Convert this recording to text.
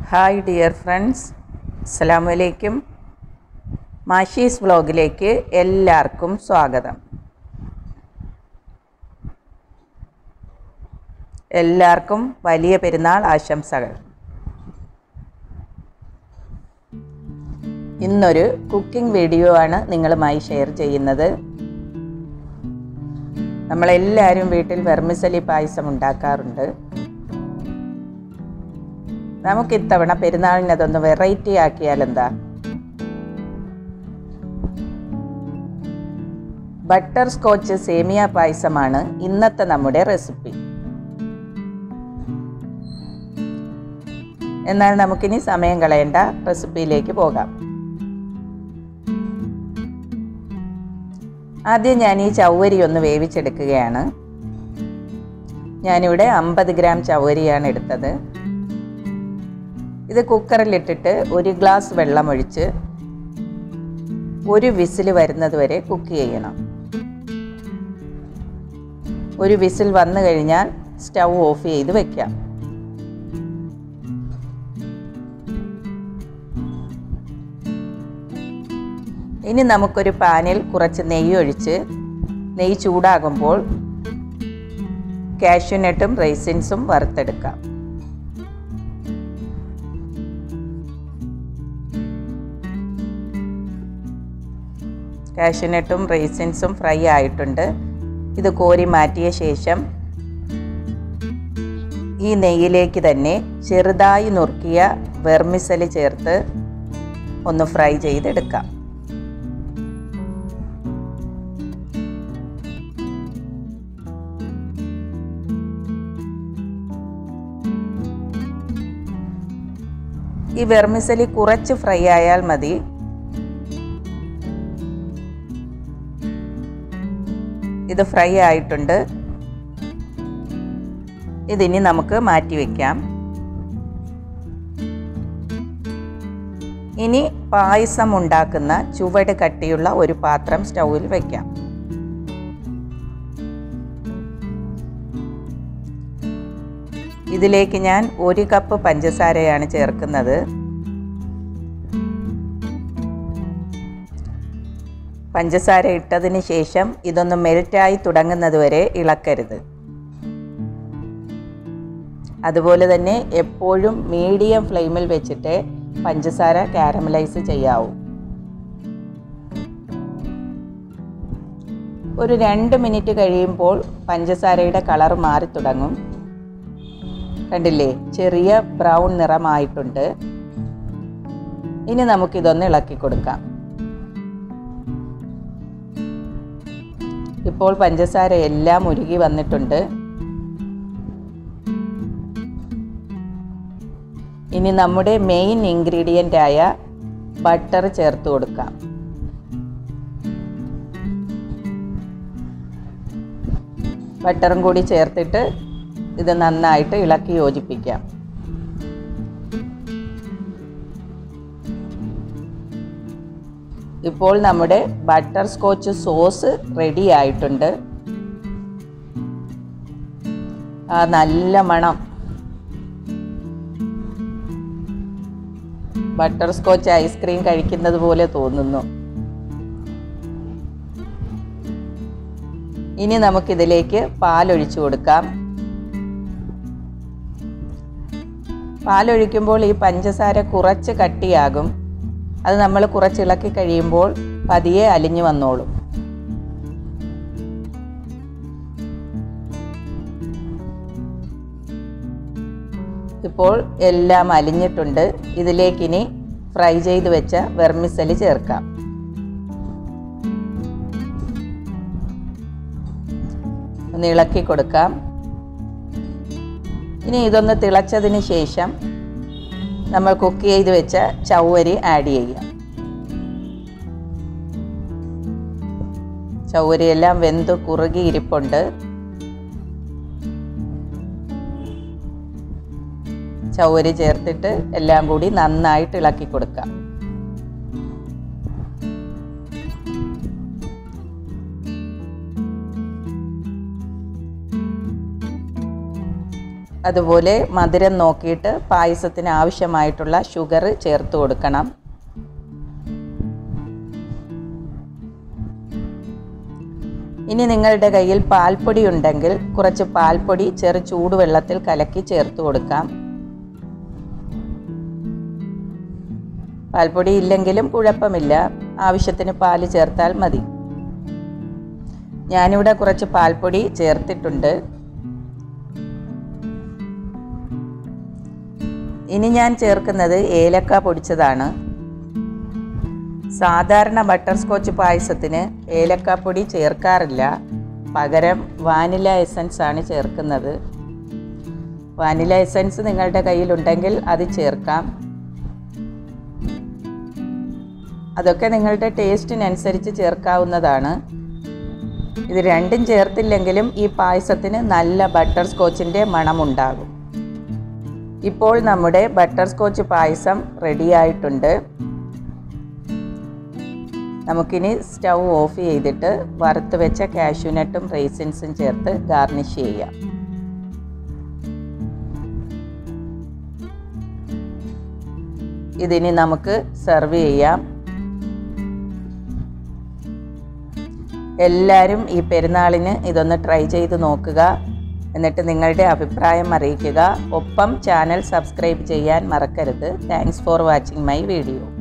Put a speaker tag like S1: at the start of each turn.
S1: hi dear friends അസ്സലാമു അലൈക്കും മാഷീസ് വ്ളോഗിലേക്ക് എല്ലാവർക്കും സ്വാഗതം എല്ലാവർക്കും വലിയ പെരുന്നാൾ ആശംസകൾ ഇന്നൊരു കുക്കിംഗ് വീഡിയോ ആണ് നിങ്ങളുമായി ഷെയർ ചെയ്യുന്നത് നമ്മളെല്ലാവരും വീട്ടിൽ വെർമിസലി പായസം ഉണ്ടാക്കാറുണ്ട് നമുക്ക് ഇത്തവണ പെരുന്നാളിന് അതൊന്ന് വെറൈറ്റി ആക്കിയാൽ എന്താ ബട്ടർ സ്കോച്ച് സേമിയ പായസമാണ് ഇന്നത്തെ നമ്മുടെ റെസിപ്പി എന്നാൽ നമുക്കിനി സമയം കളയേണ്ട റെസിപ്പിയിലേക്ക് പോകാം ആദ്യം ഞാൻ ഈ ചവ്വരി ഒന്ന് വേവിച്ചെടുക്കുകയാണ് ഞാനിവിടെ അമ്പത് ഗ്രാം ചവ്വരിയാണ് എടുത്തത് ഇത് കുക്കറിലിട്ടിട്ട് ഒരു ഗ്ലാസ് വെള്ളം ഒഴിച്ച് ഒരു വിസിൽ വരുന്നത് വരെ കുക്ക് ചെയ്യണം ഒരു വിസിൽ വന്നു കഴിഞ്ഞാൽ സ്റ്റൗ ഓഫ് ചെയ്ത് വെക്കാം ഇനി നമുക്കൊരു പാനിൽ കുറച്ച് നെയ്യ് ഒഴിച്ച് നെയ്യ് ചൂടാകുമ്പോൾ കാഷ്യൂനട്ടും റൈസിൻസും വറുത്തെടുക്കാം കാഷ്യൂനട്ടും റൈസിൻസും ഫ്രൈ ആയിട്ടുണ്ട് ഇത് കോരി മാറ്റിയ ശേഷം ഈ നെയ്യിലേക്ക് തന്നെ ചെറുതായി നുറുക്കിയ വെർമിസല് ചേർത്ത് ഒന്ന് ഫ്രൈ ചെയ്തെടുക്കാം ഈ വെർമിസലി കുറച്ച് ഫ്രൈ ആയാൽ മതി ഇത് ഫ്രൈ ആയിട്ടുണ്ട് ഇതിനി നമുക്ക് മാറ്റി വയ്ക്കാം ഇനി പായസം ഉണ്ടാക്കുന്ന ചുവട് കട്ടിയുള്ള ഒരു പാത്രം സ്റ്റൗവിൽ വയ്ക്കാം ഇതിലേക്ക് ഞാൻ ഒരു കപ്പ് പഞ്ചസാരയാണ് ചേർക്കുന്നത് പഞ്ചസാര ഇട്ടതിന് ശേഷം ഇതൊന്ന് മെൽറ്റായി തുടങ്ങുന്നത് വരെ ഇളക്കരുത് അതുപോലെ തന്നെ എപ്പോഴും മീഡിയം ഫ്ലെയിമിൽ വെച്ചിട്ട് പഞ്ചസാര കാരമലൈസ് ചെയ്യാവൂ ഒരു രണ്ട് മിനിറ്റ് കഴിയുമ്പോൾ പഞ്ചസാരയുടെ കളർ മാറി തുടങ്ങും കണ്ടില്ലേ ചെറിയ ബ്രൗൺ നിറമായിട്ടുണ്ട് ഇനി നമുക്കിതൊന്ന് ഇളക്കി കൊടുക്കാം ഇപ്പോൾ പഞ്ചസാര എല്ലാം ഉരുകി വന്നിട്ടുണ്ട് ഇനി നമ്മുടെ മെയിൻ ഇൻഗ്രീഡിയൻ്റ് ആയ ബട്ടർ ചേർത്ത് കൊടുക്കാം ബട്ടറും കൂടി ചേർത്തിട്ട് ഇത് നന്നായിട്ട് ഇളക്കി യോജിപ്പിക്കാം ഇപ്പോൾ നമ്മുടെ ബട്ടർ സ്കോച്ച് സോസ് റെഡി ആയിട്ടുണ്ട് ആ നല്ല മണം ബട്ടർ സ്കോച്ച് ഐസ്ക്രീം കഴിക്കുന്നത് പോലെ തോന്നുന്നു ഇനി നമുക്കിതിലേക്ക് പാലൊഴിച്ചു കൊടുക്കാം പാലൊഴിക്കുമ്പോൾ ഈ പഞ്ചസാര കുറച്ച് കട്ടിയാകും അത് നമ്മൾ കുറച്ച് ഇളക്കി കഴിയുമ്പോൾ പതിയെ അലിഞ്ഞു വന്നോളും ഇപ്പോൾ എല്ലാം അലിഞ്ഞിട്ടുണ്ട് ഇതിലേക്കിനി ഫ്രൈ ചെയ്ത് വെച്ച വെർമിസലി ചേർക്കാം ഒന്ന് ഇളക്കി കൊടുക്കാം ഇനി ഇതൊന്ന് തിളച്ചതിന് ശേഷം നമ്മൾ കുക്ക് ചെയ്ത് വെച്ച ചവ്വരി ആഡ് ചെയ്യാം ചവ്വരി എല്ലാം വെന്ത് കുറുകി ഇരിപ്പുണ്ട് ചവ്വരി ചേർത്തിട്ട് എല്ലാം കൂടി നന്നായിട്ട് ഇളക്കി കൊടുക്കാം അതുപോലെ മധുരം നോക്കിയിട്ട് പായസത്തിന് ആവശ്യമായിട്ടുള്ള ഷുഗർ ചേർത്ത് കൊടുക്കണം ഇനി നിങ്ങളുടെ കയ്യിൽ പാൽപ്പൊടി ഉണ്ടെങ്കിൽ കുറച്ച് പാൽപ്പൊടി ചെറു ചൂടുവെള്ളത്തിൽ കലക്കി ചേർത്ത് കൊടുക്കാം പാൽപ്പൊടി ഇല്ലെങ്കിലും കുഴപ്പമില്ല ആവശ്യത്തിന് പാല് ചേർത്താൽ മതി ഞാനിവിടെ കുറച്ച് പാൽപ്പൊടി ചേർത്തിട്ടുണ്ട് ഇനി ഞാൻ ചേർക്കുന്നത് ഏലക്ക പൊടിച്ചതാണ് സാധാരണ ബട്ടർ സ്കോച്ച് പായസത്തിന് ഏലക്കാപ്പൊടി ചേർക്കാറില്ല പകരം വാനില എസൻസ് ആണ് ചേർക്കുന്നത് വാനില എസൻസ് നിങ്ങളുടെ കയ്യിലുണ്ടെങ്കിൽ അത് ചേർക്കാം അതൊക്കെ നിങ്ങളുടെ ടേസ്റ്റിനനുസരിച്ച് ചേർക്കാവുന്നതാണ് ഇത് രണ്ടും ചേർത്തില്ലെങ്കിലും ഈ പായസത്തിന് നല്ല ബട്ടർ സ്കോച്ചിൻ്റെ മണമുണ്ടാകും ഇപ്പോൾ നമ്മുടെ ബട്ടർ സ്കോച്ച് പായസം റെഡിയായിട്ടുണ്ട് നമുക്കിനി സ്റ്റൗ ഓഫ് ചെയ്തിട്ട് വറുത്ത് വെച്ച കാഷ്യൂനട്ടും റേസിൻസും ചേർത്ത് ഗാർണിഷ് ചെയ്യാം ഇതിനി നമുക്ക് സെർവ് ചെയ്യാം എല്ലാവരും ഈ പെരുന്നാളിന് ഇതൊന്ന് ട്രൈ ചെയ്ത് നോക്കുക എന്നിട്ട് നിങ്ങളുടെ അഭിപ്രായം അറിയിക്കുക ഒപ്പം ചാനൽ സബ്സ്ക്രൈബ് ചെയ്യാൻ മറക്കരുത് thanks for watching my video